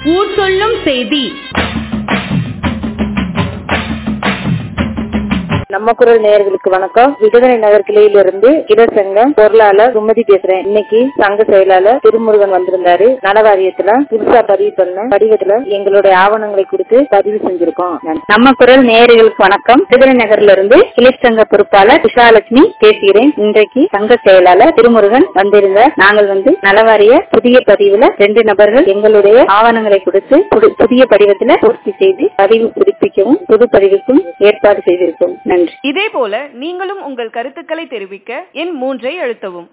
ஊர் சொல்லும் செய்தி நம்ம குரல் நேயர்களுக்கு வணக்கம் விடுதலை நகர் கிளையிலிருந்து இடசங்கம் பொருளாளர் சுமதி பேசுறேன் இன்னைக்கு சங்க செயலாளர் திருமுருகன் வந்திருந்தாரு நலவாரியத்துல புதுசா பதிவு பண்ண படிவத்துல எங்களுடைய ஆவணங்களை கொடுத்து பதிவு செஞ்சிருக்கோம் நன்றி. நம்ம குரல் நேயர்களுக்கு வணக்கம் விடுதலை நகர்ல இருந்து கிளிச்சங்க பொறுப்பாளர் விஷாலட்சுமி பேசுகிறேன் இன்றைக்கு சங்க செயலாளர் திருமுருகன் வந்திருந்தார் நாங்கள் வந்து நலவாரிய புதிய பதிவுல ரெண்டு நபர்கள் எங்களுடைய ஆவணங்களை கொடுத்து புது- புதிய படிவத்துல பூர்த்தி செய்து பதிவு புதுப்பிக்கவும் புது பதிவுக்கும் ஏற்பாடு செய்திருக்கோம் நன்றி இதே போல நீங்களும் உங்கள் கருத்துக்களை தெரிவிக்க எண் மூன்றை அழுத்தவும்